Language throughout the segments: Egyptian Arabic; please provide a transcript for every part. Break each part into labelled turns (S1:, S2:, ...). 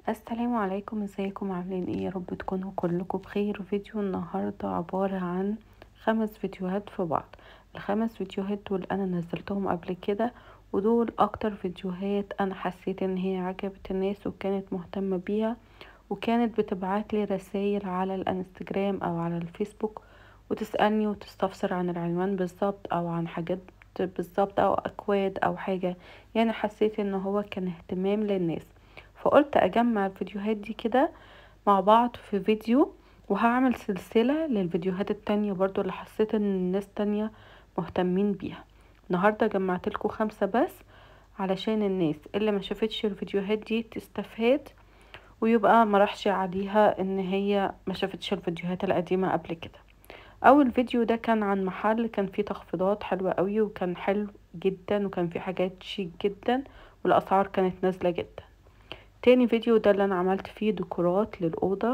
S1: السلام عليكم ازيكم عاملين ايه يا رب تكونوا كلكم بخير فيديو النهاردة عبارة عن خمس فيديوهات في بعض الخمس فيديوهات دول انا نزلتهم قبل كده ودول اكتر فيديوهات انا حسيت ان هي عجبت الناس وكانت مهتمة بيها وكانت بتبعت لي رسائل على الانستجرام او على الفيسبوك وتسألني وتستفسر عن العنوان بالظبط او عن حاجات بالظبط او اكواد او حاجة يعني حسيت ان هو كان اهتمام للناس فقلت اجمع الفيديوهات دي كده مع بعض في فيديو وهعمل سلسلة للفيديوهات التانية برضو اللي حسيت ان الناس تانية مهتمين بيها النهاردة جمعت لكم خمسة بس علشان الناس اللي ما شافتش الفيديوهات دي تستفاد ويبقى ما راحش عليها ان هي ما شافتش الفيديوهات القديمة قبل كده اول فيديو ده كان عن محل كان فيه تخفيضات حلوة قوي وكان حلو جدا وكان فيه حاجات شيك جدا والاسعار كانت نازلة جدا تاني فيديو ده اللي انا عملت فيه ديكورات للأوضة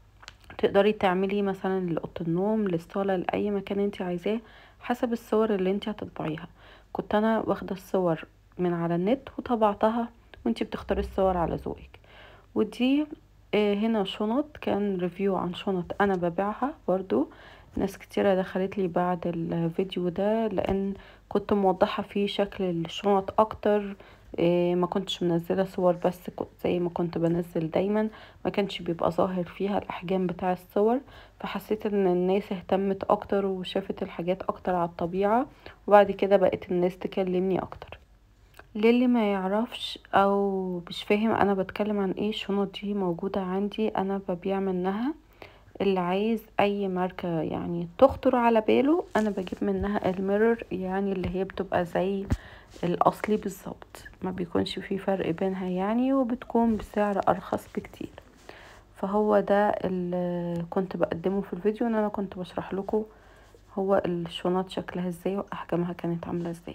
S1: تقدري تعملي مثلا لأوضة النوم للصالة لأي مكان انت عايزاه حسب الصور اللي انت هتطبعيها كنت انا واخدة الصور من على النت وطبعتها وانت بتختاري الصور على ذوقك ودي اه هنا شنط كان ريفيو عن شنط انا ببيعها برضو ناس كتيرة دخلت لي بعد الفيديو ده لان كنت موضحة فيه شكل الشنط اكتر إيه ما كنتش منزله صور بس كنت زي ما كنت بنزل دايما ما كانش بيبقى ظاهر فيها الاحجام بتاع الصور فحسيت ان الناس اهتمت اكتر وشافت الحاجات اكتر على الطبيعه وبعد كده بقت الناس تكلمني اكتر للي ما يعرفش او مش فاهم انا بتكلم عن ايه الشنط دي موجوده عندي انا ببيع منها اللي عايز اي ماركه يعني تخطر على باله انا بجيب منها الميرور يعني اللي هي بتبقى زي الاصلي بالظبط ما بيكونش في فرق بينها يعني وبتكون بسعر ارخص بكتير فهو ده اللي كنت بقدمه في الفيديو ان انا كنت بشرح لكم هو الشنط شكلها ازاي واحجامها كانت عامله ازاي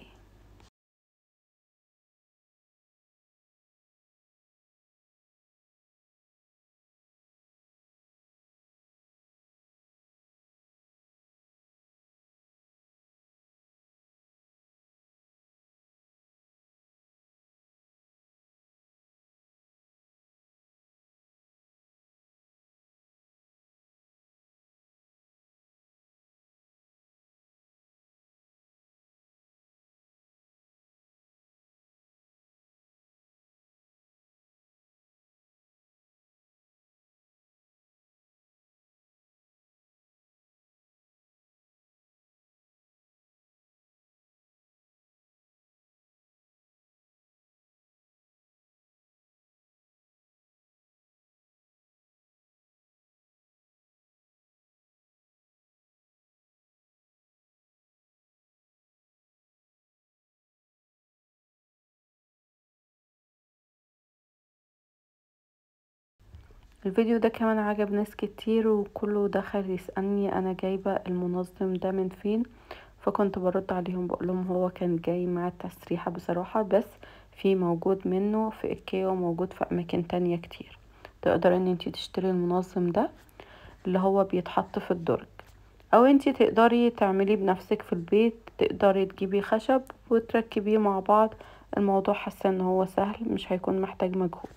S1: الفيديو ده كمان عجب ناس كتير وكله دخل يسألني انا جايبة المنظم ده من فين فكنت برد عليهم بقولهم هو كان جاي مع التسريحة بصراحة بس في موجود منه في ايكيا وموجود في اماكن تانية كتير تقدر ان انتي تشتري المنظم ده اللي هو بيتحط في الدرج او انتي تقدري تعمليه بنفسك في البيت تقدري تجيبي خشب وتركبيه مع بعض الموضوع حاسه ان هو سهل مش هيكون محتاج مجهود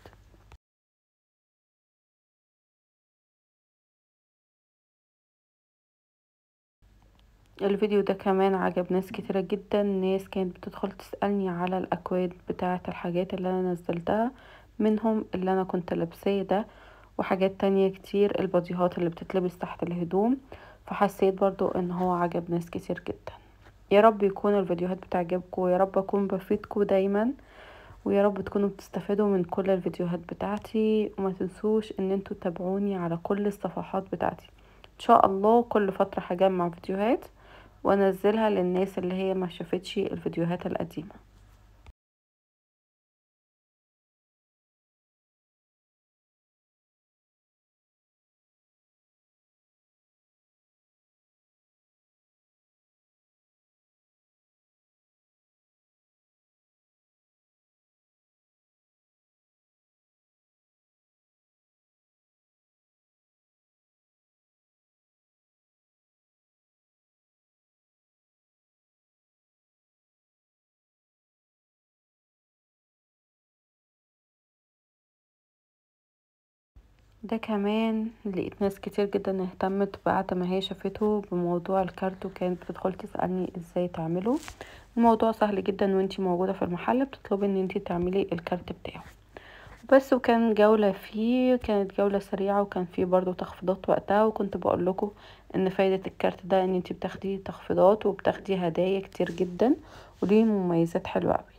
S1: الفيديو ده كمان عجب ناس كتيرة جدا ناس كانت بتدخل تسألني على الأكواد بتاعة الحاجات اللي أنا نزلتها منهم اللي أنا كنت لابساه ده وحاجات تانية كتير الباديهات اللي بتتلبس تحت الهدوم فحسيت برضو ان هو عجب ناس كتير جدا يا رب يكون الفيديوهات بتعجبكم ويا رب اكون بفيدكم دايما ويا رب تكونوا بتستفادوا من كل الفيديوهات بتاعتي وما تنسوش ان انتوا تتابعوني على كل الصفحات بتاعتي ان شاء الله كل فترة هجمع فيديوهات وانزلها للناس اللي هي ما شافتش الفيديوهات القديمه ده كمان لقيت ناس كتير جدا اهتمت بعد ما هي شافته بموضوع الكارت وكانت بتدخل تسألني ازاي تعمله الموضوع سهل جدا وانتي موجودة في المحل بتطلبي ان انتي تعملي الكارت بتاعه بس وكان جولة فيه كانت جولة سريعة وكان فيه برضو تخفيضات وقتها وكنت بقول لكم ان فايدة الكارت ده ان انتي بتاخدي تخفيضات وبتاخدي هدايا كتير جدا وليه مميزات حلوة اوي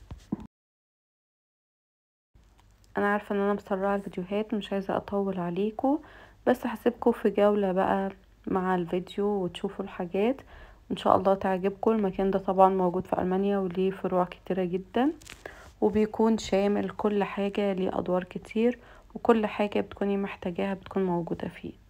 S1: انا عارفة ان انا مسرعة الفيديوهات مش عايزة اطول عليكم بس هسيبكم في جولة بقى مع الفيديو وتشوفوا الحاجات ان شاء الله تعجبكم المكان ده طبعا موجود في المانيا وليه فروع كتيرة جدا وبيكون شامل كل حاجة ليه ادوار كتير وكل حاجة بتكوني محتاجاها بتكون موجودة فيه